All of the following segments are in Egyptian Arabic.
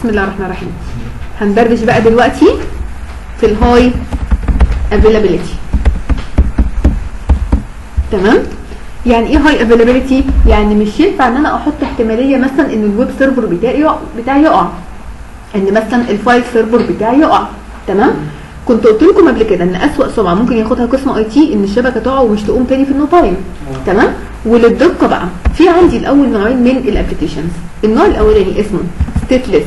بسم الله الرحمن الرحيم هندردش بقى دلوقتي في الهاي افيلابيلتي تمام يعني ايه هاي افيلابيلتي يعني مش ينفع ان انا احط احتماليه مثلا ان الويب سيرفر بتاعي يقع بتاعي يقع ان مثلا الفايل سيرفر بتاعي يقع تمام كنت قلت لكم قبل كده ان اسوأ سمعه ممكن ياخدها قسم اي تي ان الشبكه تقع ومش تقوم تاني في النو تايم تمام وللدقه بقى في عندي الاول نوعين من الابلكيشنز النوع الاولاني اسمه ستيتلس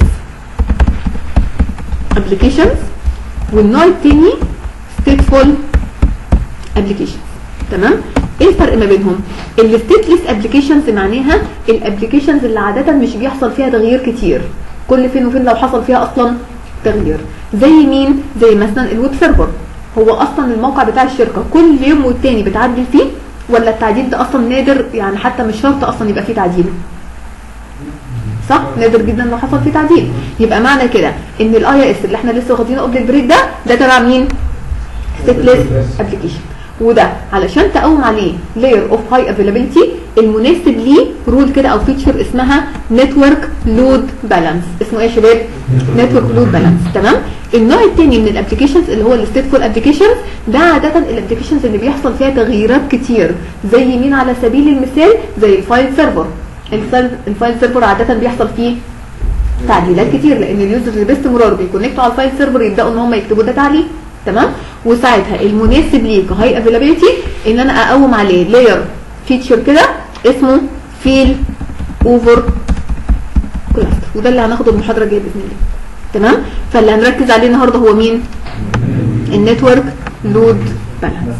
ابلكيشنز والنوع الثاني ستيتفول ابلكيشنز تمام ايه الفرق ما بينهم الستيتلس ابلكيشنز معناها الابلكيشنز اللي عاده مش بيحصل فيها تغيير كتير كل فين وفين لو حصل فيها اصلا تغيير زي مين زي مثلا الويب سيرفر هو اصلا الموقع بتاع الشركه كل يوم والتاني بتعدل فيه ولا التعديل ده اصلا نادر يعني حتى مش شرط اصلا يبقى فيه تعديل صح نادر جدا لو حصل فيه تعديل يبقى معنى كده ان الاي اس اللي احنا لسه واخدينه قبل البريك ده ده تبع مين ستيتلس ابلكيشن وده علشان تقوم عليه لاير اوف هاي افيلابيلتي المناسب ليه رول كده او فيتشر اسمها نتورك لود بالانس اسمه ايه يا شباب نتورك لود بالانس تمام النوع الثاني من الابلكيشنز اللي هو الستيتفول ابلكيشنز ده عاده الابلكيشنز اللي بيحصل فيها تغييرات كتير زي مين على سبيل المثال زي الفايل سيرفر الفايل الفايل سيرفر عاده بيحصل فيه تعديلات كتير لان اليوزرز باستمرار بيكونكتوا على الفايل سيرفر يبداوا ان هم يكتبوا ده تعليق تمام وساعتها المناسب ليك هاي افيلابيلتي ان انا اقوم عليه لاير فيتشر كده اسمه فيل اوفر كلاستر وده اللي هناخده المحاضره الجايه باذن الله تمام فاللي هنركز عليه النهارده هو مين النتورك لود بالانس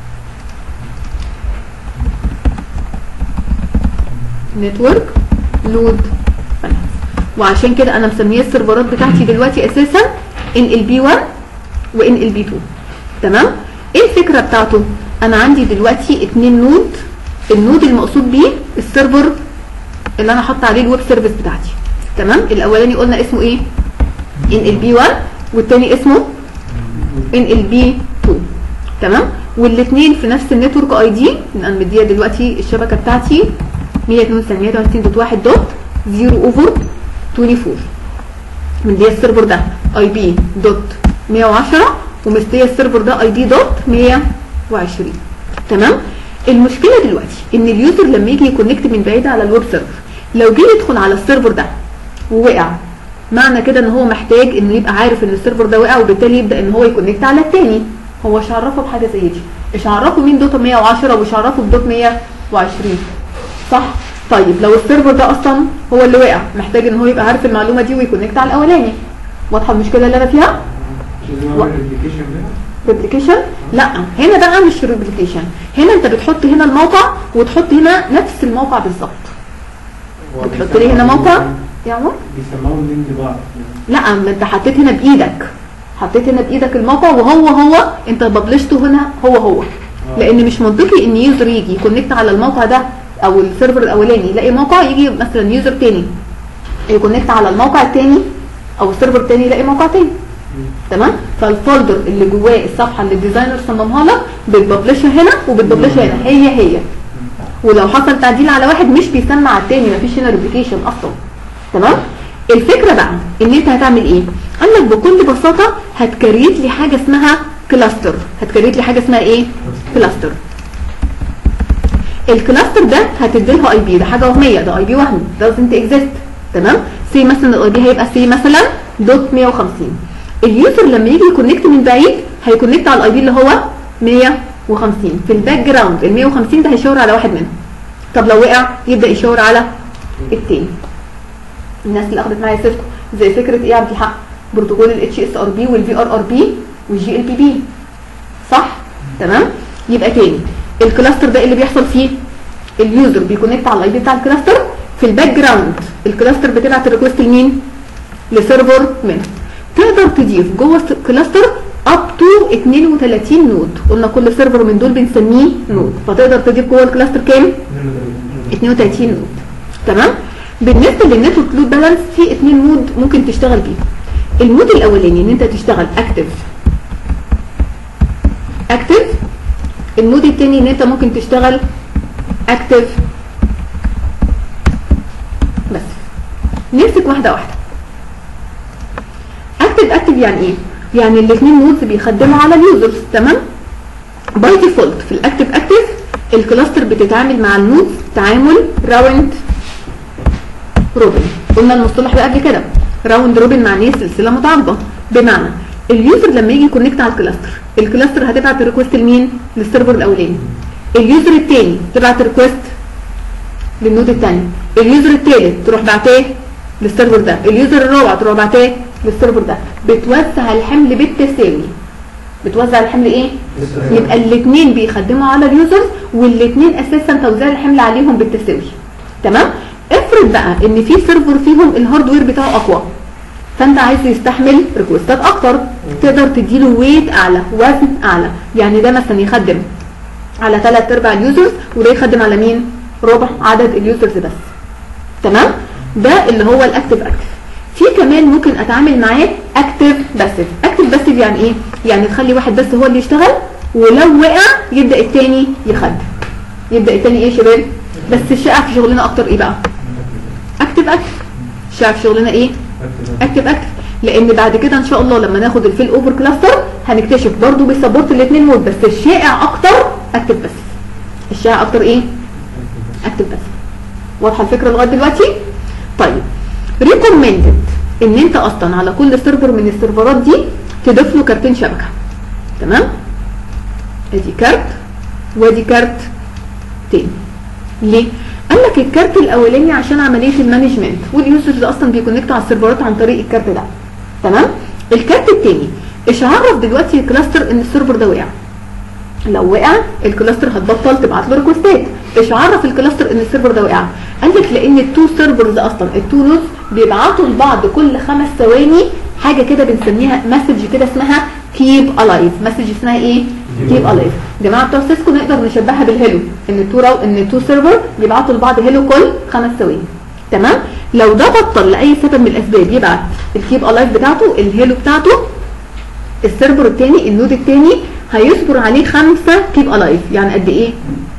نتورك لود بالانس وعشان كده انا مسميه السيرفرات بتاعتي دلوقتي اساسا ان ال بي 1 وان ال بي 2 تمام ايه الفكره بتاعته انا عندي دلوقتي اتنين نود النود المقصود بيه السيرفر اللي انا حاطه عليه الويب سيرفيس بتاعتي تمام الاولاني قلنا اسمه ايه ان ال بي 1 والتاني اسمه ان ال بي 2 تمام والاثنين في نفس النتورك اي دي انا مديه دلوقتي الشبكه بتاعتي 192.1 دوت 0 اوفر 24 مديه السيرفر ده اي بي دوت 110 ومستيه السيرفر ده اي دي دوت 120 تمام المشكله دلوقتي ان اليوزر لما يجي يكونكت من بعيد على الويب سيرفر لو جه يدخل على السيرفر ده ووقع معنى كده ان هو محتاج انه يبقى عارف ان السيرفر ده وقع وبالتالي يبدا ان هو يكونكت على الثاني هو مش عرفه بحاجه زي دي مش عرفه مين دوت 110 ومش عرفه بدوت 120 صح طيب لو السيرفر ده اصلا هو اللي وقع محتاج ان هو يبقى عارف المعلومه دي ويكونكت على الاولاني واضحه المشكله اللي انا فيها ريبليكيشن لا هنا بقى مش ريبليكيشن هنا انت بتحط هنا الموقع وتحط هنا نفس الموقع بالظبط بتحط لي هنا موقع يا عمر بيسموهم لينك بعض لا ما انت حطيت هنا بايدك حطيت هنا بايدك الموقع وهو هو انت ببلشته هنا هو هو لان مش منطقي ان يوزر يجي يكونكت على الموقع ده او السيرفر الاولاني يلاقي موقع يجي مثلا يوزر تاني يكونكت على الموقع التاني او السيرفر التاني يلاقي موقع تاني تمام فالفولدر اللي جواه الصفحه اللي الديزاينر صممها لك بتبلشها هنا وبتبلشها هنا هي هي ولو حصل تعديل على واحد مش بيسمع على التاني مفيش هنا ريبليكيشن اصلا تمام الفكره بقى ان انت هتعمل ايه قال لك بكل بساطه هتكريت لي حاجه اسمها كلاستر هتكريت لي حاجه اسمها ايه كلاستر الكلاستر ده هتدي لها اي بي ده حاجه وهميه ده اي بي وهمي doesn't exist تمام سي مثلا الاي بي هيبقى سي مثلا دوت 150 اليوزر لما يجي يكونكت من بعيد هيكونكت على الاي بي اللي هو 150 في الباك جراوند ال 150 ده هيشاور على واحد منهم طب لو وقع يبدا يشاور على التاني الناس اللي اخدت معايا سيسكو زي فكره ايه يا عبد الحق بروتوكول الاتش اس ار بي والفي ار ار بي والجي ال بي بي صح تمام يبقى تاني الكلاستر ده اللي بيحصل فيه اليوزر بيكونكت على الاي بي بتاع الكلاستر في الباك جراوند الكلاستر بتبعت الريكوست لمين لسيرفر منه تقدر تضيف جوه الكلاستر اب تو 32 نود قلنا كل سيرفر من دول بنسميه نود فتقدر تضيف جوه الكلاستر كام 32 نود تمام بالنسبه للنتورك لود بالانس في اثنين مود ممكن تشتغل بيه المود الاولاني ان انت تشتغل اكتف اكتف المود الثاني ان انت ممكن تشتغل اكتف بس نمسك واحده واحده اكتف اكتف يعني ايه يعني الاثنين نودز بيخدموا على اليوزرز تمام باي ديفولت في الاكتف اكتف الكلاستر بتتعامل مع النودز تعامل راوند روبن قلنا المصطلح ده قبل كده راوند روبن معناه سلسله متعاقبه بمعنى اليوزر لما يجي يكونكت على الكلاستر الكلاستر هتبعت الريكوست لمين للسيرفر الاولاني اليوزر الثاني تبعت الريكوست للنود الثاني اليوزر الثالث تروح بعتاه للسيرفر ده اليوزر الرابع تروح بعتاه للسيرفر ده بتوزع الحمل بالتساوي بتوزع الحمل ايه يبقى الاثنين بيخدموا على اليوزرز والاثنين اساسا توزيع الحمل عليهم بالتساوي تمام افرض بقى ان في سيرفر فيهم الهاردوير بتاعه اقوى فانت عايز يستحمل ريكوستات اكتر تقدر تديله ويت اعلى وزن اعلى يعني ده مثلا يخدم على ثلاث ارباع اليوزرز وده يخدم على مين ربع عدد اليوزرز بس تمام ده اللي هو الاكتف اكتف في كمان ممكن اتعامل معاه اكتف باسيف اكتف باسيف يعني ايه يعني تخلي واحد بس هو اللي يشتغل ولو وقع يبدا الثاني يخدم يبدا الثاني ايه يا شباب بس الشائع في شغلنا اكتر ايه بقى اكتف اكتف الشائع في شغلنا ايه اكتف اكتف لان بعد كده ان شاء الله لما ناخد الفيل اوفر كلاستر هنكتشف برضو بيسبورت الاثنين مود بس الشائع اكتر اكتف بس الشائع اكتر ايه اكتف بس واضحه الفكره لغايه دلوقتي طيب ريكومندد ان انت اصلا على كل سيرفر من السيرفرات دي تضيف له كارتين شبكه تمام ادي كارت وادي كارت تاني ليه قال لك الكارت الاولاني عشان عمليه المانجمنت واليوزرز اصلا بيكونكتوا على السيرفرات عن طريق الكارت ده تمام الكارت التاني ايش عرف دلوقتي الكلاستر ان السيرفر ده وقع لو وقع الكلاستر هتبطل تبعت له ريكوستات ايش عرف الكلاستر ان السيرفر ده وقع قال لك لان التو سيرفرز اصلا التو نودز بيبعتوا لبعض كل خمس ثواني حاجه كده بنسميها مسج كده اسمها كيب الايف مسج اسمها ايه كيب الايف جماعه بتوع سيسكو نقدر نشبهها بالهيلو ان التو راو ان التو سيرفر بيبعتوا لبعض هيلو كل خمس ثواني تمام لو ده بطل لاي سبب من الاسباب يبعت الكيب الايف بتاعته الهيلو بتاعته السيرفر الثاني النود الثاني هيصبر عليه خمسة كيب الايف يعني قد ايه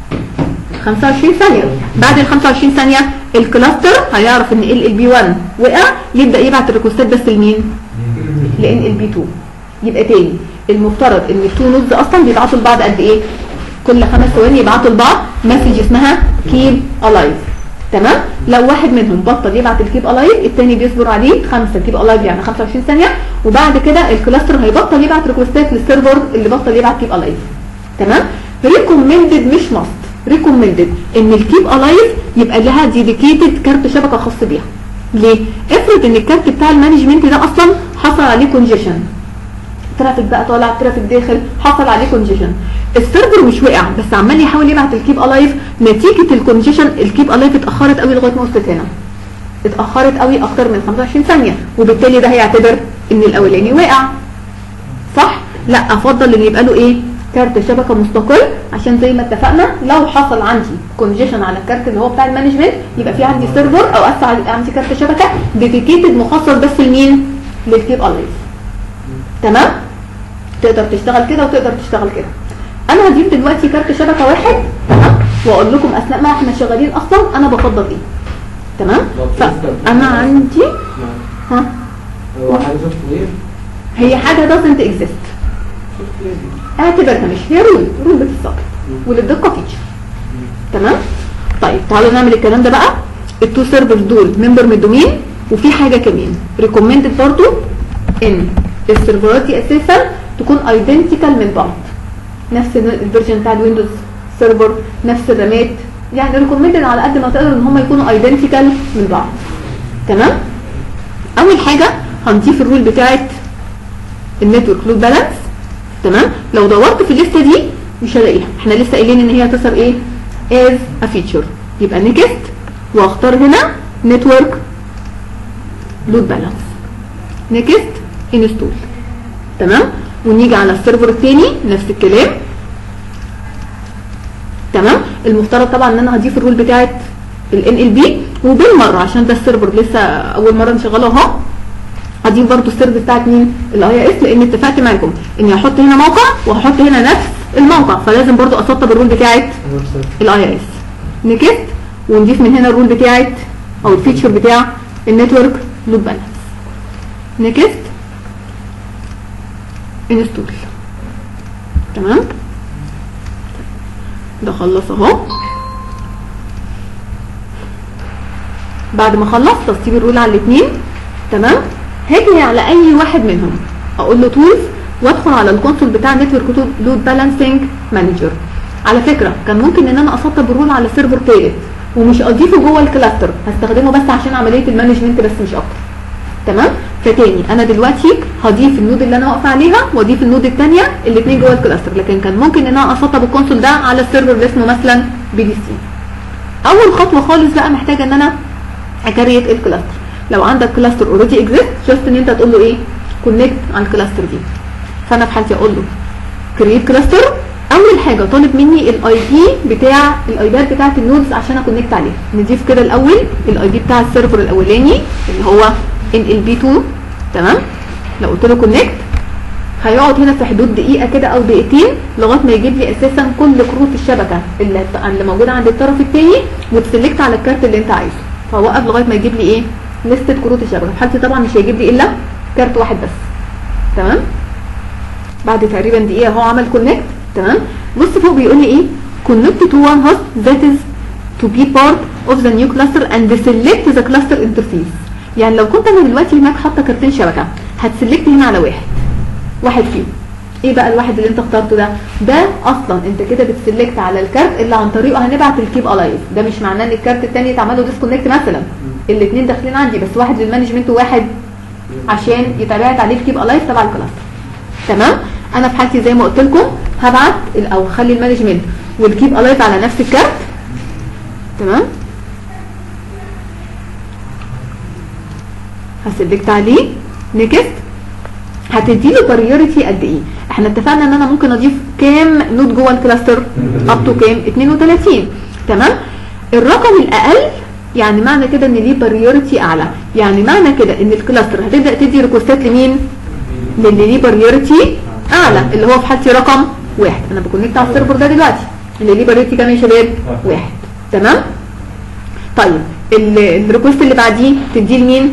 25 ثانية بعد ال 25 ثانية الكلاستر هيعرف ان ال بي 1 وقع يبدأ يبعت الريكوستات بس لمين لان ال بي 2 يبقى تاني المفترض ان التو نودز اصلا بيبعتوا لبعض قد ايه كل خمس ثواني يبعتوا لبعض مسج اسمها كيب الايف تمام لو واحد منهم بطل يبعت الكيب الايف الثاني بيصبر عليه خمسة كيب الايف يعني 25 ثانية وبعد كده الكلاستر هيبطل يبعت ريكوستات للسيرفر اللي بطل يبعت كيب الايف تمام ريكومندد مش ماست ريكومندد ان الكيب الايف يبقى لها ديديكيتد كارت شبكه خاص بيها ليه افرض ان الكارت بتاع المانجمنت ده اصلا حصل عليه كونجيشن ترافيك بقى طالع ترافيك داخل حصل عليه كونجيشن السيرفر مش وقع بس عمال يحاول يبعت الكيب الايف نتيجه الكونجيشن الكيب الايف اتاخرت قوي لغايه ما وصلت هنا اتاخرت قوي اكتر من 25 ثانيه وبالتالي ده هيعتبر ان الاولاني وقع صح لا افضل ان يبقى له ايه كارت شبكه مستقل عشان زي ما اتفقنا لو حصل عندي كونجيشن على الكارت اللي هو بتاع المانجمنت يبقى في عندي سيرفر او اسف عندي كارت شبكه ديديكيتد مخصص بس لمين للكيب الايف تمام تقدر تشتغل كده وتقدر تشتغل كده انا هجيب دلوقتي كارت شبكه واحد تمام واقول لكم اثناء ما احنا شغالين اصلا انا بفضل ايه تمام فانا عندي ها هو حاجه سوفت وير هي حاجه doesn't exist سوفت وير اعتبرها مش هي رول رول بتتصرف وللدقه فيتشر تمام طيب تعالوا نعمل الكلام ده بقى التو سيرفرز دول ممبر من الدومين وفي حاجه كمان ريكومندد برضو ان السيرفرات دي اساسا تكون ايدنتيكال من بعض نفس الفيرجن بتاع الويندوز سيرفر نفس الرامات يعني ريكومندد على قد ما تقدر ان هم يكونوا ايدنتيكال من بعض تمام اول حاجه هنضيف الرول بتاعت النتورك لود بالانس تمام لو دورت في الليسته دي مش هلاقيها احنا لسه قايلين ان هي هتظهر ايه از ا فيتشر يبقى نيكست واختار هنا نتورك لود بالانس نيكست انستول تمام ونيجي على السيرفر الثاني نفس الكلام تمام المفترض طبعا ان انا هضيف الرول بتاعت الان ال بي وبالمره عشان ده السيرفر لسه اول مره نشغله اهو هضيف برضو السيرفر بتاعت مين الاي اس لان اتفقت معاكم اني هحط هنا موقع وهحط هنا نفس الموقع فلازم برضو اسطب الرول بتاعت الاي اس نكست ونضيف من هنا الرول بتاعت او الفيتشر بتاع النتورك لود بالانس نكست انستول تمام ده خلص اهو بعد ما خلص تسطيب الرول على الاثنين تمام هاجي على اي واحد منهم اقول له تولز وادخل على الكونسول بتاع نتورك لود بالانسنج مانجر على فكره كان ممكن ان انا اسطب الرول على سيرفر ثالث ومش اضيفه جوه الكلاستر هستخدمه بس عشان عمليه المانجمنت بس مش اكتر تمام فتاني انا دلوقتي هضيف النود اللي انا واقفه عليها واضيف النود الثانيه الاثنين جوه الكلاستر لكن كان ممكن ان انا اسطب الكونسول ده على السيرفر اللي اسمه مثلا بي دي سي اول خطوه خالص بقى محتاجه ان انا اكريت الكلاستر لو عندك كلاستر اوريدي اكزيست جاست ان انت تقول له ايه كونكت على الكلاستر دي فانا في حالتي اقول له كريت كلاستر اول حاجه طالب مني الاي بي بتاع الاي بيات بتاعه النودز عشان اكونكت عليها نضيف كده الاول الاي بي بتاع السيرفر الاولاني اللي هو ان ال بي 2 تمام لو قلت له كونكت هيقعد هنا في حدود دقيقه كده او دقيقتين لغايه ما يجيب لي اساسا كل كروت الشبكه اللي اللي موجوده عند الطرف الثاني وتسلكت على الكارت اللي انت عايزه فوقف لغايه ما يجيب لي ايه لستة كروت الشبكه في حالتي طبعا مش هيجيب لي الا كارت واحد بس تمام بعد تقريبا دقيقه هو عمل كونكت تمام بص فوق بيقول لي ايه connect to one host that is to be part of the new cluster and select the cluster interface يعني لو كنت انا دلوقتي هناك حاطه كارتين شبكه هتسلكت هنا على واحد واحد فيهم ايه بقى الواحد اللي انت اخترته ده ده اصلا انت كده بتسلكت على الكارت اللي عن طريقه هنبعت الكيب الايف ده مش معناه ان الكارت الثاني اتعمل له ديسكونكت مثلا الاثنين داخلين عندي بس واحد للمانجمنت وواحد عشان يتابعت عليه الكيب الايف تبع الكلاستر تمام انا في حالتي زي ما قلت لكم هبعت ال- او خلي المانجمنت والكيب الايف على نفس الكارت تمام هسلكت عليه نيكست هتدي له بريوريتي قد ايه احنا اتفقنا ان انا ممكن اضيف كام نود جوه الكلاستر اب تو كام 32 تمام الرقم الاقل يعني معنى كده ان ليه بريوريتي اعلى يعني معنى كده ان الكلاستر هتبدا تدي ريكوستات لمين للي ليه بريوريتي اعلى اللي هو في حالتي رقم واحد انا بكونكت على السيرفر ده دلوقتي اللي ليه بريوريتي كام يا شباب واحد تمام طيب ال- الريكوست اللي بعديه تديه لمين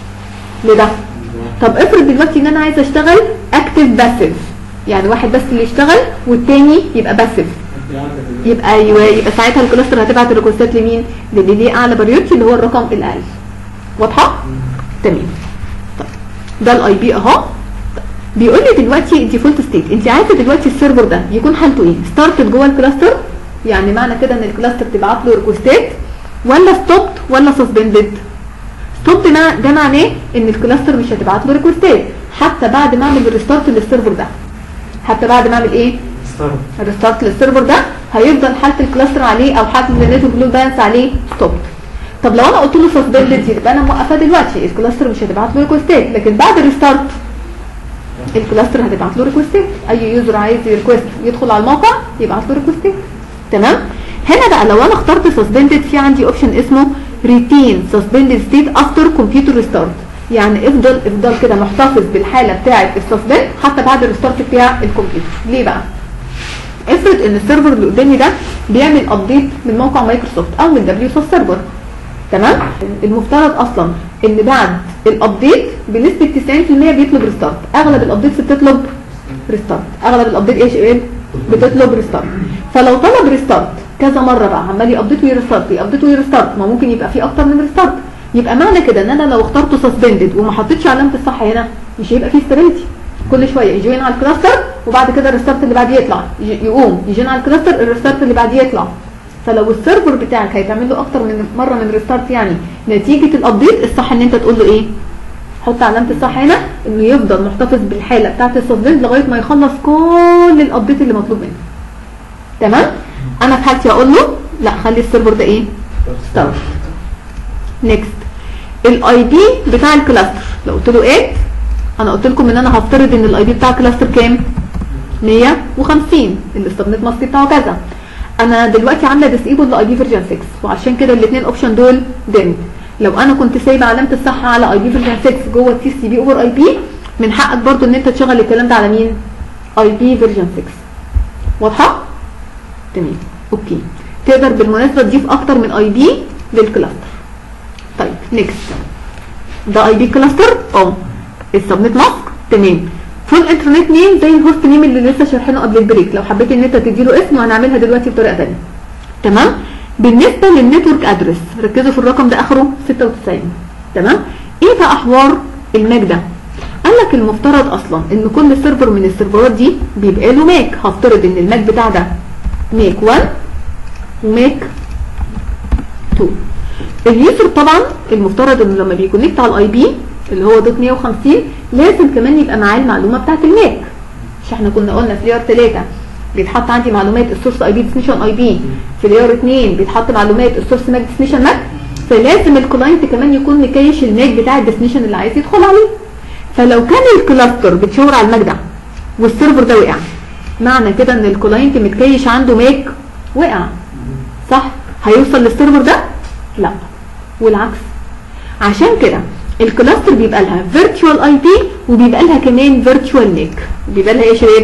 لده طب افرض دلوقتي ان انا عايزه اشتغل اكتف باسيف يعني واحد بس اللي يشتغل والتاني يبقى باسيف يبقى ايوه يبقى ساعتها الكلاستر هتبعت الريكوستات لمين للي ليه اعلى بريوتي اللي هو الرقم الاقل واضحه تمام طيب ده الاي بي اهو طيب. بيقول لي دلوقتي الديفولت ستيت انت عايزه دلوقتي السيرفر ده يكون حالته ايه ستارتد جوه الكلاستر يعني معنى كده ان الكلاستر تبعت له ريكوستات ولا ستوبت ولا سسبندد ستوب ده ده معناه ان الكلاستر مش هتبعت له ريكوستات حتى بعد ما اعمل ريستارت للسيرفر ده حتى بعد ما اعمل ايه ستارت الريستارت للسيرفر ده هيفضل حاله الكلاستر عليه او حاله النتورك لود بالانس عليه ستوب طب لو انا قلت له سسبندد يبقى انا موقفاه دلوقتي الكلاستر مش هتبعت له ريكوستات لكن بعد الريستارت الكلاستر هتبعت له ريكوستات اي يوزر عايز ريكوست يدخل على الموقع يبعت له ريكوستات تمام هنا بقى لو انا اخترت سسبندد في عندي اوبشن اسمه ريتين سسبندد ستيت افتر كمبيوتر ريستارت يعني افضل افضل كده محتفظ بالحاله بتاعه السسبند حتى بعد الريستارت بتاع الكمبيوتر ليه بقى افرض ان السيرفر اللي قدامي ده بيعمل ابديت من موقع مايكروسوفت او من دبليو سوس سيرفر تمام المفترض اصلا ان بعد الابديت بنسبه 90% بيطلب ريستارت اغلب الابديتس بتطلب ريستارت اغلب الابديت ايه يا شباب بتطلب ريستارت فلو طلب ريستارت كذا مره بقى عمال يابديت ويرستارت يابديت ويرستارت ما ممكن يبقى في اكتر من ريستارت يبقى معنى كده ان انا لو اخترته سسبندد وما حطيتش علامه الصح هنا مش هيبقى فيه ستابيليتي كل شويه يجوين على الكلاستر وبعد كده الريستارت اللي بعديه يطلع يجي- يقوم يجين على الكلاستر الريستارت اللي بعديه يطلع فلو السيرفر بتاعك هيتعمل له اكتر من مره من ريستارت يعني نتيجه الابديت الصح ان انت تقول له ايه حط علامه الصح هنا انه يفضل محتفظ بالحاله بتاعه السسبند لغايه ما يخلص كل الابديت اللي مطلوب منه تمام انا في حالتي اقول له لا خلي السيرفر ده ايه ستارت نيكست الاي بي بتاع الكلاستر لو قلت له 8 انا قلت لكم ان انا هفترض ان الاي بي بتاع الكلاستر كام 150 الاستبنت ماسك بتاعه كذا انا دلوقتي عامله ديسيبل لاي بي فيرجن 6 وعشان كده الاثنين اوبشن دول ديمد لو انا كنت سايبه علامه الصح على اي بي فيرجن 6 جوه التي سي بي اوفر اي بي من حقك برضو ان انت تشغل الكلام ده على مين اي بي فيرجن 6 واضحه تمام اوكي تقدر بالمناسبه تضيف اكتر من اي بي للكلاستر طيب نيكست ده اي بي كلاستر اه السبنت ماسك تمام فول انترنت نيم زي الهوست نيم اللي لسه شارحينه قبل البريك لو حبيت ان انت تديله اسم وهنعملها دلوقتي بطريقه ثانيه تمام بالنسبه للنتورك ادرس ركزوا في الرقم ده اخره 96 تمام ايه بقى حوار الماك ده قال لك المفترض اصلا ان كل سيرفر من السيرفرات دي بيبقى له ماك هفترض ان الماك بتاع ده ماك 1 وماك 2 اليوزر طبعا المفترض انه لما بيكونكت على الاي بي اللي هو دوت 150 لازم كمان يبقى معاه المعلومه بتاعت الماك مش احنا كنا قلنا في لير 3 بيتحط عندي معلومات السورس اي بي ديستنيشن اي بي في لير 2 بيتحط معلومات السورس ماك ديستنيشن ماك فلازم الكلاينت كمان يكون مكيش الماك بتاع الديستنيشن اللي عايز يدخل عليه فلو كان الكلاستر بتشاور على الماك ده والسيرفر ده وقع معنى كده ان الكلاينت متكيش عنده ماك وقع صح هيوصل للسيرفر ده لا والعكس عشان كده الكلاستر بيبقى لها فيرتشوال اي بي وبيبقى لها كمان فيرتشوال ماك بيبقى لها ايه يا شباب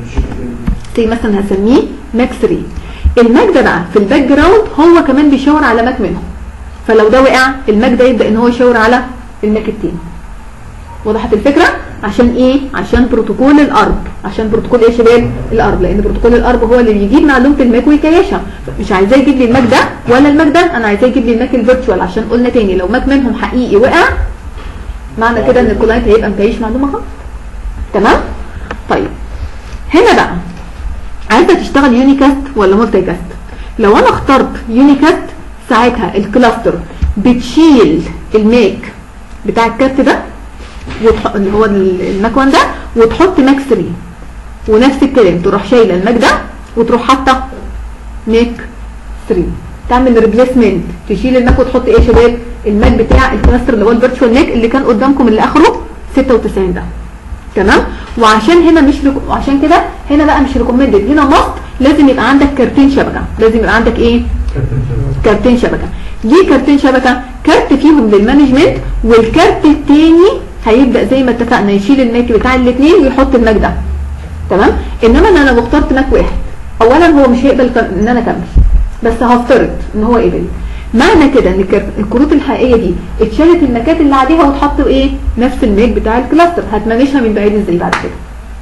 زي مثلا هسميه ماك 3 الماك ده بقى في الباك جراوند هو كمان بيشاور على ماك منهم فلو ده وقع الماك ده يبدا ان هو يشاور على الماك التاني وضحت الفكره عشان ايه عشان بروتوكول الارب عشان بروتوكول ايه يا شباب الارب لان بروتوكول الارب هو اللي بيجيب معلومه الماك ويكيشها مش عايزاه يجيب لي الماك ده ولا الماك ده انا عايزاه يجيب لي الماك الفيرتشوال عشان قلنا تاني لو ماك منهم حقيقي وقع معنى كده ان الكلاينت هيبقى مكيش معلومه غلط تمام طيب هنا بقى عايزه تشتغل يونيكاست ولا مولتي كاست لو انا اخترت يونيكاست ساعتها الكلاستر بتشيل الماك بتاع الكارت ده وتح... اللي هو الماك 1 ده وتحط ماك 3 ونفس الكلام تروح شايله الماك ده وتروح حاطه ماك 3 تعمل ريبليسمنت تشيل الماك وتحط ايه يا شباب الماك بتاع الكلاستر اللي هو الفيرتشوال ماك اللي كان قدامكم اللي اخره 96 ده تمام وعشان هنا مش ريكو... وعشان كده هنا بقى مش ريكومندد هنا ماست لازم يبقى عندك كارتين شبكه لازم يبقى عندك ايه كارتين شبكه ليه كارتين شبكه كارت فيهم للمانجمنت والكارت التاني هيبدا زي ما اتفقنا يشيل الماك بتاع الاثنين ويحط الماك ده تمام انما انا لو اخترت ماك واحد اولا هو مش هيقبل ان انا اكمل بس هفترض ان هو قبل معنى كده ان الكروت الحقيقيه دي اتشالت الماكات اللي عليها وتحط ايه نفس الماك بتاع الكلاستر هتمانجها من بعيد ازاي بعد كده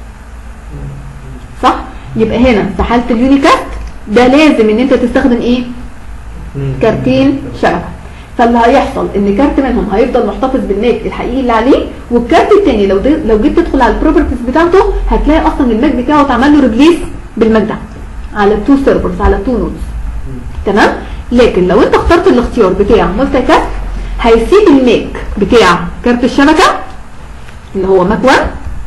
صح يبقى هنا في حاله اليونيكاست ده لازم ان انت تستخدم ايه كارتين شبكه فاللي هيحصل ان كارت منهم هيفضل محتفظ بالماك الحقيقي اللي عليه والكارت التاني لو لو جيت تدخل على البروبرتيز بتاعته هتلاقي اصلا الماك بتاعه اتعمل له ريبليس بالماك ده على التو سيرفرز على التو نودز تمام لكن لو انت اخترت الاختيار بتاع مالتي كاست هيسيب الماك بتاع كارت الشبكه اللي هو ماك 1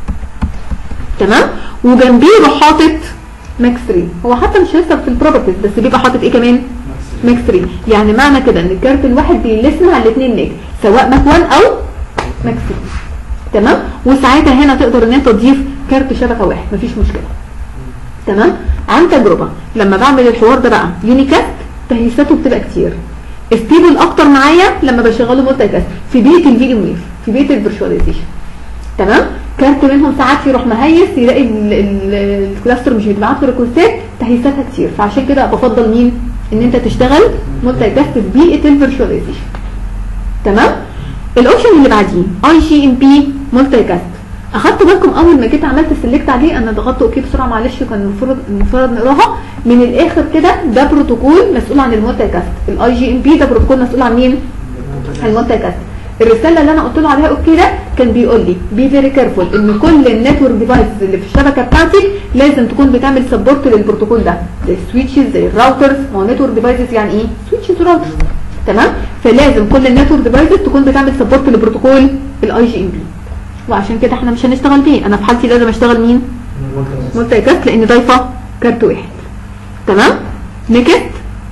تمام وجنبيه يروح حاطط ماك 3 هو حتى مش هيظهر في البروبرتيز بس بيبقى حاطط ايه كمان ماك 3 يعني معنى كده ان الكارت الواحد بيلسن على الاثنين ماك سواء ماك 1 او ماك 3 تمام وساعتها هنا تقدر ان انت تضيف كارت شبكه واحد مفيش مشكله تمام عن تجربه لما بعمل الحوار ده بقى يونيكاست تهيساته بتبقى كتير ستيبل اكتر معايا لما بشغله مالتي كاست في بيئه الفي ام وير في بيئه الفيرشواليزيشن تمام كارت منهم ساعات يروح مهيس يلاقي الكلاستر مش بيتبعت له ريكوستات تهيساتها كتير فعشان كده بفضل مين ان انت تشتغل مالتي كاست في بيئه الفيرشواليزيشن تمام الاوبشن اللي بعديه اي جي ام بي مالتي كاست اخدتوا بالكم اول ما جيت عملت سيلكت عليه انا ضغطت اوكي بسرعه معلش كان المفروض المفروض نقراها من الاخر كده ده بروتوكول مسؤول عن المالتي كاست الاي جي ام بي ده بروتوكول مسؤول عن مين المالتي كاست الرساله اللي انا قلت له عليها اوكي ده كان بيقول لي بي فيري كيرفول ان كل النتورك ديفايس اللي في الشبكه بتاعتي لازم تكون بتعمل سبورت للبروتوكول ده زي السويتشز زي الراوترز ما هو نتورك ديفايسز يعني ايه سويتشز وراوترز تمام فلازم كل النتورك ديفايسز تكون بتعمل سبورت لبروتوكول الاي جي ام بي وعشان كده احنا مش هنشتغل بيه انا في حالتي لازم اشتغل مين مالتي كاست لان ضايفه كارت واحد تمام نكست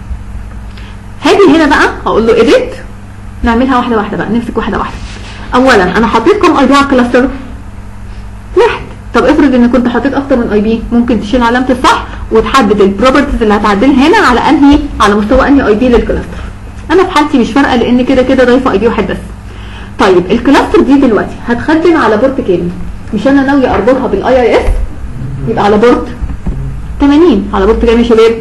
هاجي هنا بقى هقول له اديت نعملها واحده واحده بقى نمسك واحده واحده اولا انا حطيت كم اي بي على الكلاستر واحد طب افرض ان كنت حطيت اكتر من اي بي ممكن تشيل علامه الصح وتحدد البروبرتيز اللي هتعدلها هنا على انهي على مستوى انهي اي بي للكلاستر انا في حالتي مش فارقه لان كده كده ضايفه اي بي واحد بس طيب الكلاستر دي دلوقتي هتخدم على بورت كام مش انا ناويه اربطها بالاي اي اس يبقى على بورت 80 على بورت كام يا شباب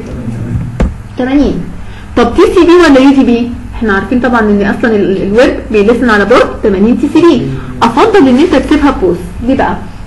80 طب تي سي بي ولا يو تي بي احنا عارفين طبعا ان اصلا الويب بيلسن على بورت 80 تي سي بي افضل ان انت تسيبها بوز ليه بقى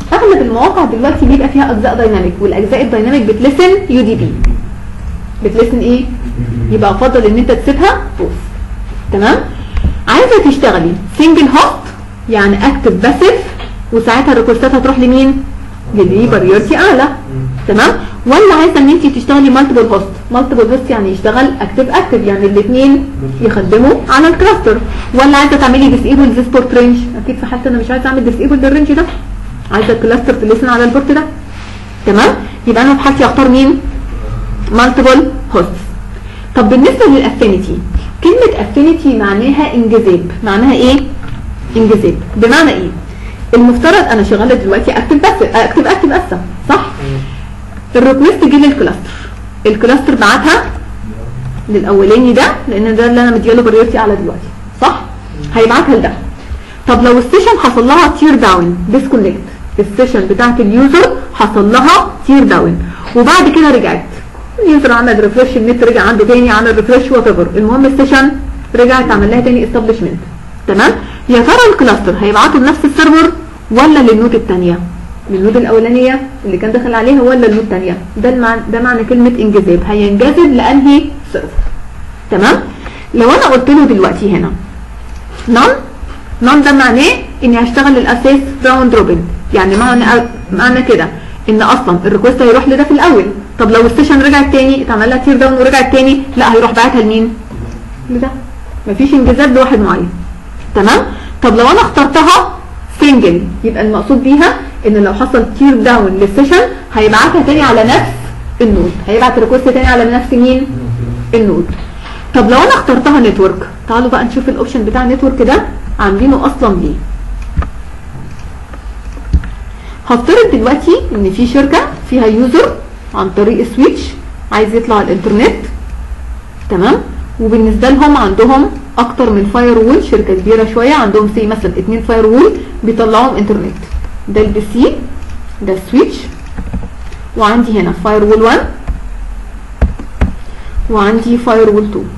اغلب المواقع دلوقتي بيبقى فيها اجزاء دايناميك والاجزاء الدايناميك بتلسن يو دي بي بتلسن ايه يبقى افضل ان انت تسيبها بوث تمام عايزه تشتغلي سنجل هوست يعني اكتف باسيف وساعتها الريكوستات هتروح لمين للي بريورتي اعلى تمام ولا عايزه ان انت تشتغلي مالتيبل هوست مالتيبل هوست يعني يشتغل اكتف اكتف يعني الاثنين يخدموا على الكلاستر ولا عايزه تعملي ديسيبل ذيس بورت رينج اكيد في حالتي انا مش عايزه اعمل ديسيبل للرينج ده عايزه الكلاستر تلسن على البورت ده تمام يبقى انا في حالتي اختار مين مالتيبل هوست طب بالنسبه للافينيتي كلمه افينيتي معناها انجذاب معناها ايه انجذاب بمعنى ايه المفترض انا شغاله دلوقتي اكتب بس اكتب اكتب اسا صح الريكوست جه للكلاستر الكلاستر بعتها للاولاني ده لان ده اللي انا مدياله بريورتي اعلى دلوقتي صح هيبعتها لده طب لو السيشن حصل لها تير داون ديسكونكت السيشن بتاعت اليوزر حصل لها تير داون وبعد كده رجعت اليوزر عمل ريفرش النت رجع عنده تاني عمل ريفرش وات ايفر المهم السيشن رجعت عمل لها تاني استابلشمنت تمام يا ترى الكلاستر هيبعته لنفس السيرفر ولا للنوت الثانيه للنود الاولانيه اللي كان داخل عليها ولا النود الثانيه ده المعنى ده معنى كلمه انجذاب هينجذب لانهي سيرفر تمام لو انا قلت له دلوقتي هنا نون نون ده معناه اني هشتغل الاساس راوند روبن يعني معنى معنى كده ان اصلا الريكوست هيروح لده في الاول طب لو السيشن رجعت تاني اتعمل لها تير داون ورجعت تاني لا هيروح باعتها لمين لده مفيش انجذاب لواحد معين تمام طب لو انا اخترتها سنجل يبقى المقصود بيها ان لو حصل تير داون للسيشن هيبعتها تاني على نفس النود هيبعت ريكوست تاني على نفس مين النود طب لو انا اخترتها نتورك تعالوا بقى نشوف الاوبشن بتاع النتورك ده عاملينه اصلا ليه هفترض دلوقتي ان في شركه فيها يوزر عن طريق سويتش عايز يطلع الانترنت تمام وبالنسبه لهم عندهم اكتر من فاير وول شركه كبيره شويه عندهم سي مثلا اتنين فاير وول بيطلعوهم انترنت ده البي سي ده السويتش وعندي هنا فاير وول 1 وعندي فاير وول 2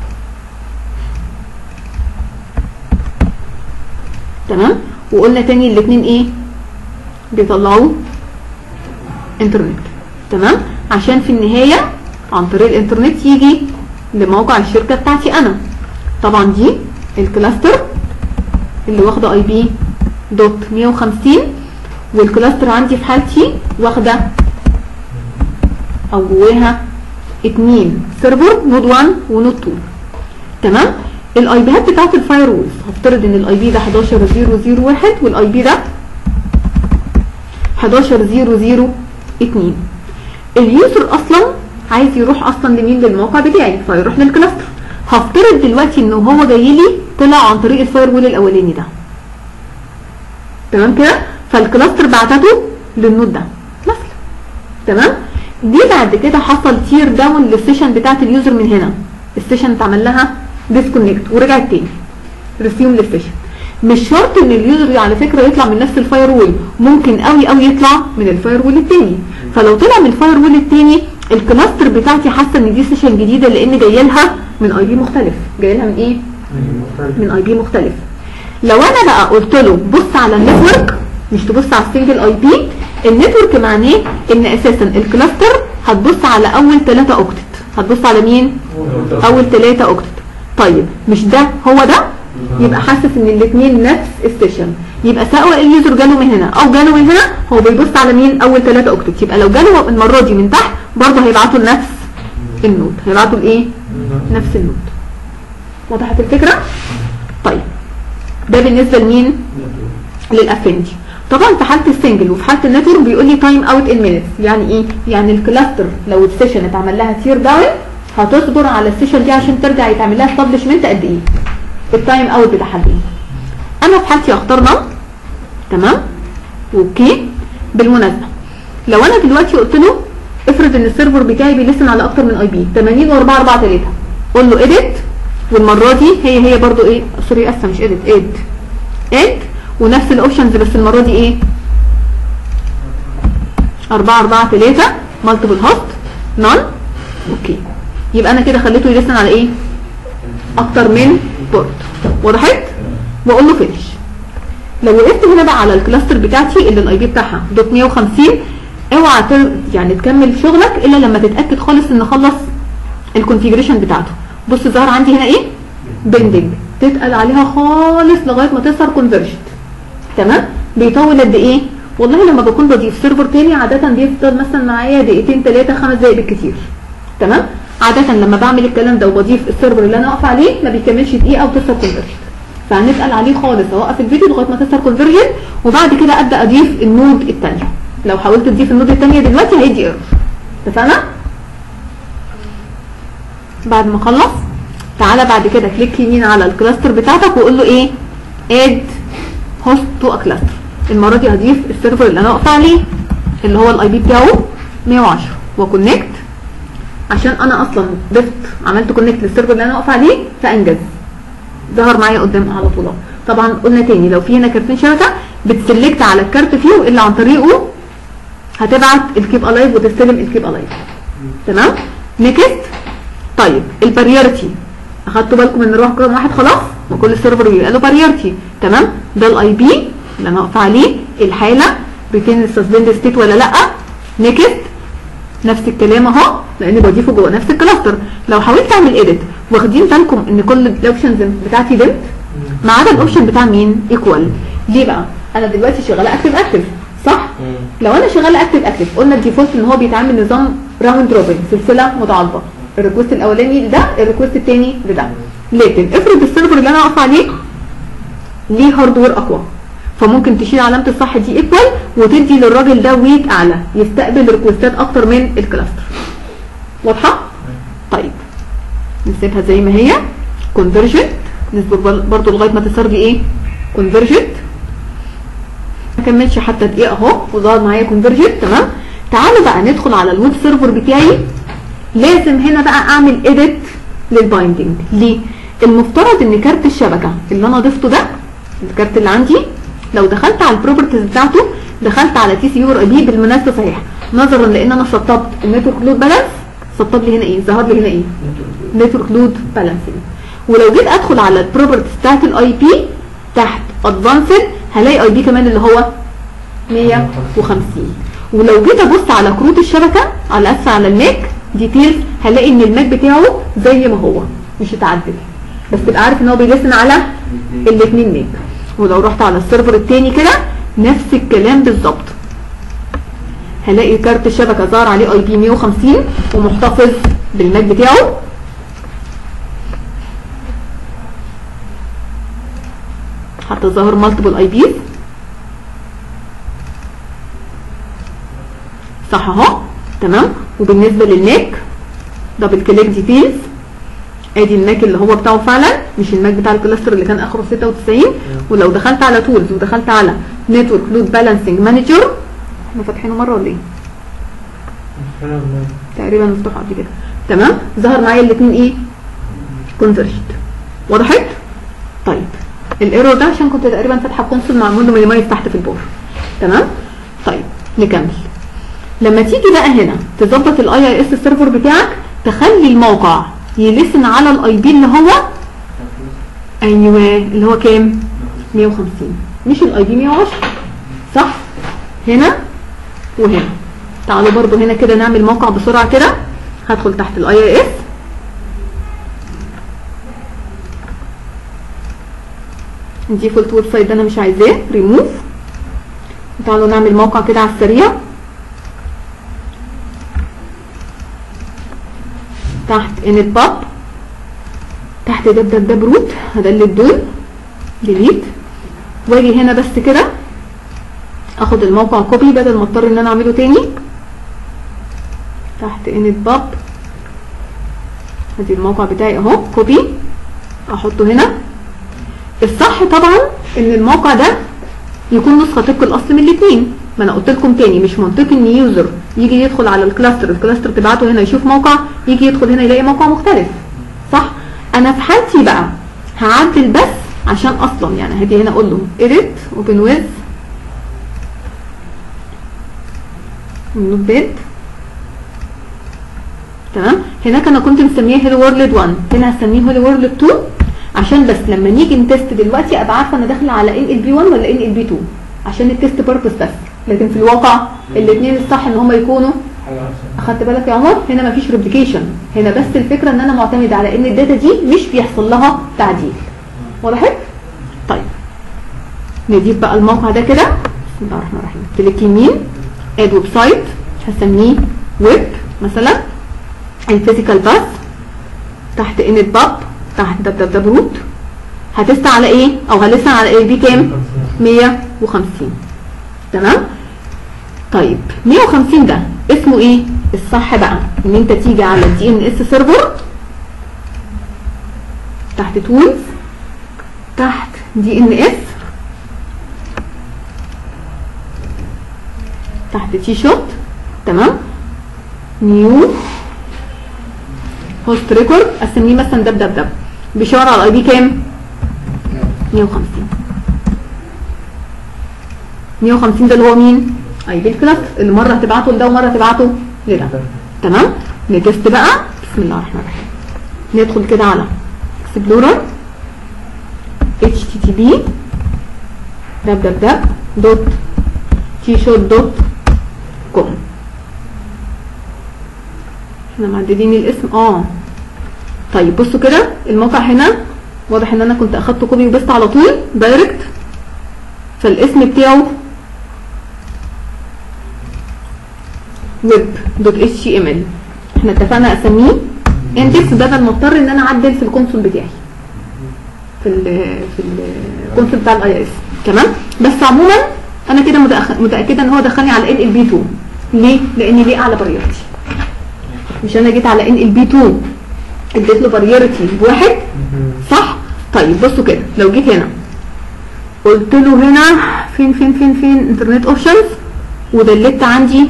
تمام وقلنا تاني الاثنين ايه بيطلعوا انترنت تمام عشان في النهاية عن طريق الانترنت يجي لموقع الشركة بتاعتي انا طبعا دي الكلاستر اللي واخدة اي بي دوت 150 والكلاستر عندي في حالتي واخدة او جواها اتنين سيرفر نود 1 ونود 2 تمام الاي بيات بتاعت الفاير وولز هفترض ان الاي بي ده 11001 والاي بي ده 11002 اليوزر اصلا عايز يروح اصلا لمين للموقع بتاعي فيروح للكلاستر هفترض دلوقتي ان هو جاي لي طلع عن طريق الفاير وول الاولاني ده تمام كده فالكلاستر بعتته للنود ده مثلا تمام دي بعد كده حصل تير داون للسيشن بتاعت اليوزر من هنا السيشن اتعمل لها ديسكونكت ورجعت تاني ريسيوم للسيشن مش شرط ان اليوزر على فكره يطلع من نفس الفاير وول ممكن قوي قوي يطلع من الفاير وول التاني فلو طلع من الفاير وول التاني الكلاستر بتاعتي حاسه ان دي سيشن جديده لان جايه لها من اي بي مختلف جايه لها من ايه من اي بي مختلف لو انا بقى قلت له بص على النتورك مش تبص على السنجل اي بي النتورك معناه ان اساسا الكلاستر هتبص على اول 3 اوكتت هتبص على مين اول 3 اوكتت طيب مش ده هو ده يبقى حاسس ان الاثنين نفس السيشن يبقى سواء اليوزر جاله من هنا او جاله من هنا هو بيبص على مين اول 3 اوكتت يبقى لو جاله المره دي من تحت برضه هيبعتوا لنفس النود هيبعتوا لايه نفس النود وضحت الفكره طيب ده بالنسبه لمين للافندي طبعا في حاله السنجل وفي حاله النتورك بيقول لي تايم اوت ان مينتس يعني ايه يعني الكلاستر لو السيشن اتعمل لها تير داون هتصبر على السيشن دي عشان ترجع يتعمل لها استابلشمنت قد ايه التايم اوت بتاعها قد ايه انا في حالتي اختار نم تمام اوكي بالمناسبه لو انا دلوقتي قلت له افرض ان السيرفر بتاعي بيلسن على اكتر من اي بي 80 و4 4 3 قول له اديت والمره دي هي هي برضو ايه سوري اسفه مش اديت اد اد ونفس الاوبشنز بس المره دي ايه 4 4 3 مالتيبل هوست نون اوكي يبقى انا كده خليته يلسن على ايه اكتر من بورت وضحت واقول له فينش لو وقفت هنا بقى على الكلاستر بتاعتي اللي الاي بي بتاعها دوت 150 اوعى تر- يعني تكمل شغلك الا لما تتاكد خالص ان خلص الكونفيجريشن بتاعته بص ظهر عندي هنا ايه بندنج تتقل عليها خالص لغايه ما تصهر كونفرجن تمام بيطول قد ايه والله لما بكون بضيف سيرفر تاني عاده بيفضل مثلا معايا دقيقتين ثلاثه خمس دقايق بالكتير تمام عاده لما بعمل الكلام ده وبضيف السيرفر اللي انا واقف عليه ما بيكملش دقيقه وتصهر كونفرجن فهنتقل عليه خالص اوقف الفيديو لغايه ما تصهر كونفرجن وبعد كده ابدا اضيف النود الثانيه لو حاولت تضيف النود الثانيه دلوقتي هيدي ايرور اتفقنا بعد ما اخلص تعالى بعد كده كليك يمين على الكلاستر بتاعتك وقول له ايه اد هوست تو ا كلاستر المره دي هضيف السيرفر اللي انا واقفه عليه اللي هو الاي بي بتاعه 110 وكونكت عشان انا اصلا ضفت عملت كونكت للسيرفر اللي انا واقفه عليه فانجز ظهر معايا قدام على طول أهو. طبعا قلنا تاني لو في هنا كارتين شبكه بتسلكت على الكارت فيه واللي عن طريقه هتبعت الكيب الايف وتستلم الكيب الايف تمام نيكست طيب الباريرتي اخدتوا بالكم ان نروح رقم واحد خلاص وكل سيرفر بيبقى له باريرتي تمام ده الاي بي اللي انا واقفه عليه الحاله بيتين السسبند ستيت ولا لا نيكست نفس الكلام اهو لان بضيفه جوه نفس الكلاستر لو حاولت اعمل ايديت واخدين بالكم ان كل الاوبشنز بتاعتي دمت ما عدا الاوبشن بتاع مين ايكوال ليه بقى انا دلوقتي شغاله اكتف اكتف صح لو انا شغاله اكتف اكتف قلنا الديفولت ان هو بيتعامل نظام راوند روبن سلسله متعاقبه الريكوست الاولاني لده الريكوست الثاني لده لكن افرض السيرفر اللي انا واقفه عليه ليه هاردوير اقوى فممكن تشيل علامه الصح دي ايكوال وتدي للراجل ده ويت اعلى يستقبل ريكوستات اكتر من الكلاستر واضحه طيب نسيبها زي ما هي كونفرجنت نصبر بل- برضو لغايه ما تصير لي ايه كونفرجنت ما كملش حتى دقيقه اهو وظهر معايا كونفرجنت تمام تعالوا بقى ندخل على الويب سيرفر بتاعي لازم هنا بقى اعمل ايديت للبايندنج ليه المفترض ان كارت الشبكه اللي انا ضفته ده الكارت اللي عندي لو دخلت على البروبرتيز بتاعته دخلت على تي سي يو ار اي بي بالمناسبه صحيح نظرا لان انا سطبت النتورك لود بالانس سطب لي هنا ايه ظهر لي هنا ايه نتورك لود بالانسنج ولو جيت ادخل على البروبرتيز بتاعت الاي بي تحت ادفانسد هلاقي اي بي كمان اللي هو 150 ولو جيت ابص على كروت الشبكه على اسف على الماك ديتيلز هلاقي ان الماك بتاعه زي ما هو مش اتعدل بس تبقى عارف ان هو بيلسن على الاثنين ماك ولو رحت على السيرفر التاني كده نفس الكلام بالظبط هلاقي كارت الشبكه ظهر عليه اي بي 150 ومحتفظ بالماك بتاعه حتى ظهر مالتيبل اي بيز صح اهو تمام وبالنسبه للماك دبل كليك ديتيلز ادي الماك اللي هو بتاعه فعلا مش الماك بتاع الكلاستر اللي كان اخره 96 ولو دخلت على تولز ودخلت على نتورك لود بالانسنج مانجر احنا فاتحينه مره ولا ايه تقريبا مفتوح قبل كده تمام ظهر معايا الاثنين ايه كونفرجد وضحت طيب الايرور ده عشان كنت تقريبا فاتحه كونسول معمول له مينيمايز تحت في البور تمام طيب نكمل لما تيجي بقى هنا تظبط الاي اي اس السيرفر بتاعك تخلي الموقع يلسن على الاي بي اللي هو ايوه اللي هو كام 150 مش الاي بي 110 صح هنا وهنا تعالوا برضو هنا كده نعمل موقع بسرعه كده هدخل تحت الاي اي اس الديفولت ويب سايت ده انا مش عايزاه ريموف تعالوا نعمل موقع كده على السريع تحت انت باب تحت دب دب دب روت هدلت دول ديليت واجي هنا بس كده اخد الموقع كوبي بدل ما اضطر ان انا اعمله تاني تحت انت باب ادي الموقع بتاعي اهو كوبي احطه هنا الصح طبعا ان الموقع ده يكون نسخه طبق الاصل من الاثنين ما انا قلت لكم تاني مش منطقي ان يوزر يجي يدخل على الكلاستر الكلاستر تبعته هنا يشوف موقع يجي يدخل هنا يلاقي موقع مختلف صح انا في حالتي بقى هعدل بس عشان اصلا يعني هاجي هنا اقول له edit open with نوت باد تمام هناك انا كنت مسميه هيلو وورلد 1 هنا هسميه هيلو وورلد 2 عشان بس لما نيجي نتست دلوقتي ابقى عارفه انا داخله على ان ال بي 1 ولا ان ال بي 2 عشان التست بيربس بس لكن في الواقع الاثنين الصح ان هم يكونوا حاجه عشان اخدت بالك يا عمر هنا مفيش ريبليكيشن هنا بس الفكره ان انا معتمد على ان الداتا دي مش بيحصل لها تعديل وضحت طيب نضيف بقى الموقع ده كده بسم الله الرحمن الرحيم كليك يمين اد ويب سايت هسميه ويب مثلا الفيزيكال باس تحت انت باب تحت دب دب دب روت هتست على ايه او هلسن على ايه بي كام 150 تمام طيب 150 ده اسمه ايه الصح بقى ان انت تيجي على الدي ان اس سيرفر تحت تولز تحت دي ان اس تحت تي شوت تمام نيو هوست ريكورد اسميه مثلا دب دب دب بيشاور على الاي بي كام 150 150 ده اللي هو مين اي بي الكلاس اللي مره هتبعته لده ومره هتبعته لده تمام نتست بقى بسم الله الرحمن الرحيم ندخل كده على اكسبلورر http www دوت تيشوت دوت كوم احنا معدلين الاسم اه طيب بصوا كده الموقع هنا واضح ان انا كنت اخدت كوبي وبست على طول دايركت فالاسم بتاعه ويب دوت اتش تي ام ال احنا اتفقنا اسميه اندكس بدل ما اضطر ان انا اعدل في الكونسول بتاعي في ال في الكونسول بتاع الاي اس تمام بس عموما انا كده متأخ- متاكده ان هو دخلني على ان ال بي 2 ليه لان ليه اعلى بريورتي مش انا جيت على ان ال بي 2 اديت له بريورتي بواحد صح طيب بصوا كده لو جيت هنا قلت له هنا فين فين فين فين انترنت اوبشنز ودلت عندي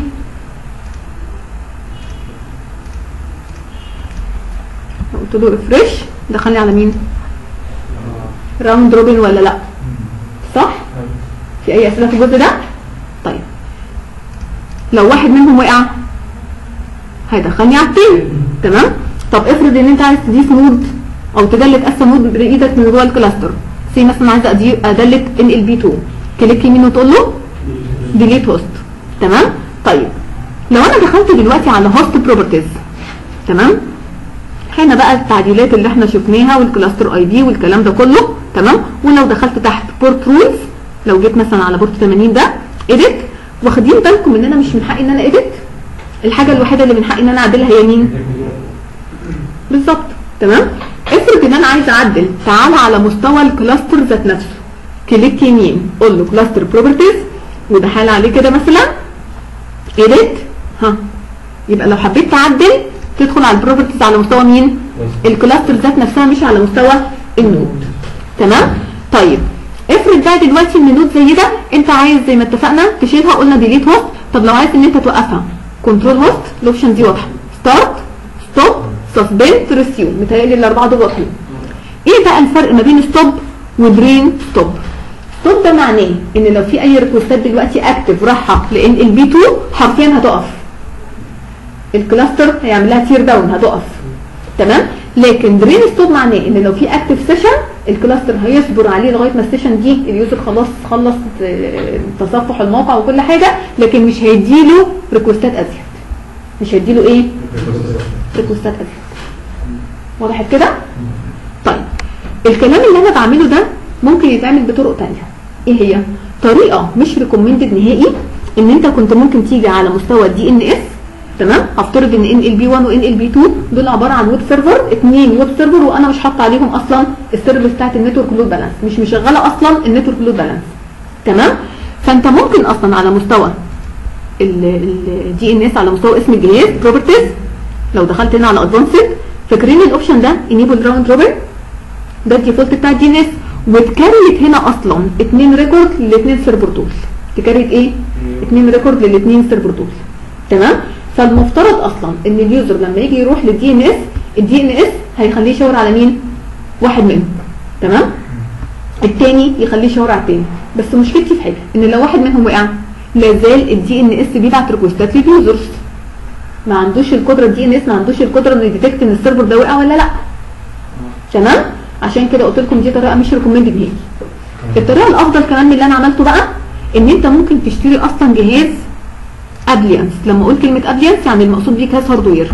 قلت له ريفرش دخلني على مين راوند روبن ولا لا صح في اي اسئله في الجزء ده طيب لو واحد منهم وقع هيدخلني على التاني تمام طب افرض ان انت عايز تضيف نود او تدلت اسم نود بايدك من جوه الكلاستر سي مثلا عايزه أدي- ادلت ان ال بي 2 كليك يمين وتقول له ديليت هوست تمام طيب لو انا دخلت دلوقتي على هوست بروبرتيز تمام هنا بقى التعديلات اللي احنا شفناها والكلاستر اي دي والكلام ده كله تمام ولو دخلت تحت بورت رولز لو جيت مثلا على بورت 80 ده اديت واخدين بالكم ان انا مش من حقي ان انا اديت الحاجه الوحيده اللي من حقي ان انا اعدلها هي مين بالظبط تمام افرض ان انا عايز اعدل تعال على مستوى الكلاستر ذات نفسه كليك يمين قول له كلاستر بروبرتيز وده حال عليه كده مثلا اديت ها يبقى لو حبيت تعدل تدخل على البروبرتيز على مستوى مين الكلاستر ذات نفسها مش على مستوى النود تمام طيب افرض بقى دلوقتي ان نود زي ده انت عايز زي ما اتفقنا تشيلها قلنا ديليت هوست طب لو عايز ان انت توقفها كنترول هوست الاوبشن دي واضحه ستارت ستوب سسبند ريسيوم متهيألي الاربعه دول واضحين ايه بقى الفرق ما بين ستوب وبرين ستوب ستوب ده معناه ان لو في اي ريكوستات دلوقتي اكتف راحه لان البي 2 حرفيا هتقف الكلاستر هيعمل لها تير داون هتقف تمام لكن برين ستوب معناه ان لو في اكتف سيشن الكلاستر هيصبر عليه لغايه ما السيشن دي اليوزر خلاص خلص آه، تصفح الموقع وكل حاجه لكن مش هيديله ريكوستات ازيد مش هيديله ايه ريكوستات ازيد وضحت كده طيب الكلام اللي انا بعمله ده ممكن يتعمل بطرق تانية ايه هي طريقه مش ريكومندد نهائي ان انت كنت ممكن تيجي على مستوى الدي ان اس تمام هفترض ان ان ال بي 1 وان ال بي 2 دول عباره عن ويب سيرفر اثنين ويب سيرفر وانا مش حاطه عليهم اصلا السيرفيس بتاعت النتورك لود بالانس مش مشغله اصلا النتورك لود بالانس تمام فانت ممكن اصلا على مستوى الدي ان اس على مستوى اسم الجهاز بروبرتيز لو دخلت هنا على ادفانسد فاكرين الاوبشن ده انيبل راوند روبن ده الديفولت بتاع الدي ان اس وتكريت هنا اصلا اثنين ريكورد للاثنين سيرفر دول تكريت ايه؟ اثنين ريكورد للاثنين سيرفر دول تمام؟ فالمفترض اصلا ان اليوزر لما يجي يروح للدي ان اس الدي ان اس هيخليه يشاور على مين؟ واحد منهم تمام؟ التاني يخليه يشاور على التاني بس مشكلتي في حاجه ان لو واحد منهم وقع لا زال الدي ان اس بيبعت ريكوستات لليوزرز ما عندوش القدره الدي ان اس ما عندوش القدره انه يديتكت ان السيرفر ده وقع ولا لا تمام عشان كده قلت لكم دي طريقه مش ريكومندد نهائي الطريقه الافضل كمان من اللي انا عملته بقى ان انت ممكن تشتري اصلا جهاز ابليانس لما اقول كلمه ابليانس يعني المقصود بيه جهاز هاردوير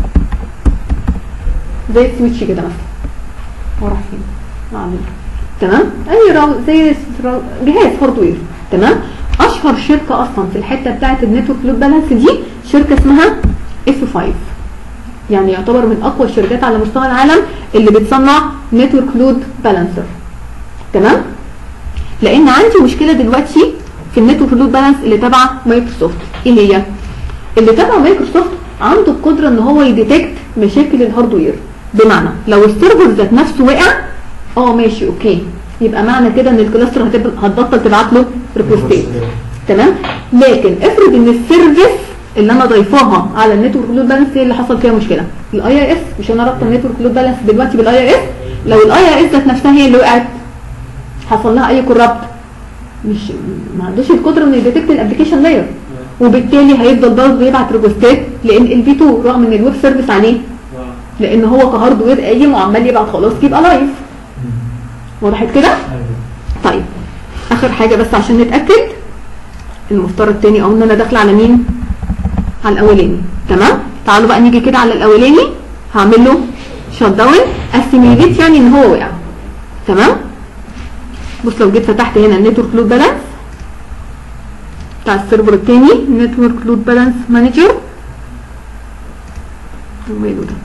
زي السويتش كده مثلا هو راح فين ما علينا. تمام اي راو زي راو- جهاز هاردوير تمام اشهر شركه اصلا في الحته بتاعه النتورك لود بالانس دي شركه اسمها اف 5 يعني يعتبر من اقوى الشركات على مستوى العالم اللي بتصنع نتورك لود بالانسر تمام لان عندي مشكله دلوقتي في النتورك لود بالانس اللي تبع مايكروسوفت ايه هي اللي تبع مايكروسوفت عنده القدره ان هو يديتكت مشاكل الهاردوير بمعنى لو السيرفر ذات نفسه وقع اه ماشي اوكي يبقى معنى كده ان الكلاستر هتبقى هتبطل تبعت له ريكوستات تمام لكن افرض ان السيرفيس اللي انا ضايفاها على النتورك لود بالانس هي اللي حصل فيها مشكله الاي اي اس مش انا رابطه النتورك لود بالانس دلوقتي بالاي اي اس لو الاي اي اس ذات نفسها هي اللي وقعت حصل لها اي كورابت مش ما عندوش القدره انه يديتكت الابلكيشن لاير وبالتالي هيفضل برضه يبعت ريكوستات لان البي 2 رغم ان الويب سيرفيس عليه لان هو كهاردوير قايم وعمال يبعت خلاص يبقى لايف وضحت كده طيب اخر حاجه بس عشان نتاكد المفترض تاني او ان انا داخله على مين على الاولاني تمام تعالوا بقى نيجي كده على الاولاني هعمل له شت داون اسيميليت يعني ان هو وقع تمام بص لو جيت فتحت هنا النتورك لود بالانس بتاع السيرفر التاني نتورك لود بالانس مانجر وماله ده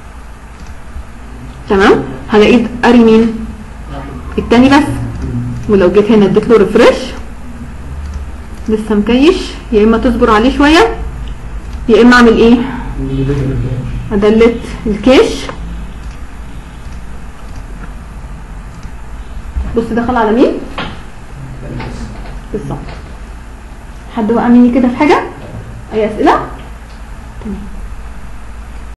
تمام هلاقيه قاري مين التاني بس ولو جيت هنا اديت له ريفرش لسه مكيش يا اما تصبر عليه شويه يا اما اعمل ايه ادلت الكاش بص دخل على مين بالظبط حد وقع مني كده في حاجه اي اسئله تمام